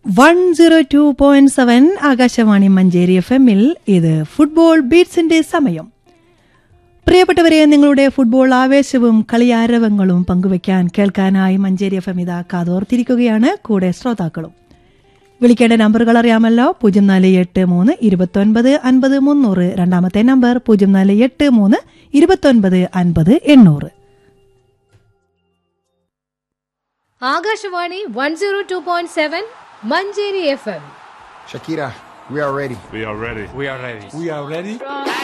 One zero two point seven Akashvani Manjeri F എമ്മിൽ ഇത് football ബീറ്റ്സിന്റെ സമയം പ്രിയപ്പെട്ടവരെ നിങ്ങളുടെ ഫുട്ബോൾ ആവേശവും കളിയാരവങ്ങളും പങ്കുവയ്ക്കാൻ കേൾക്കാനായി മഞ്ചേരി എഫ് എം ഇതാ കാതോർത്തിരിക്കുകയാണ് കൂടെ ശ്രോതാക്കളും വിളിക്കേണ്ട നമ്പറുകൾ അറിയാമല്ലോ പൂജ്യം നാല് എട്ട് മൂന്ന് ഇരുപത്തൊൻപത് അൻപത് മുന്നൂറ് രണ്ടാമത്തെ നമ്പർ പൂജ്യം നാല് എട്ട് മൂന്ന് ഇരുപത്തൊൻപത് അൻപത് എണ്ണൂറ് Akashvani one zero two point seven Manjeri F M Shakira, we are ready. We are ready. We are ready. We are ready.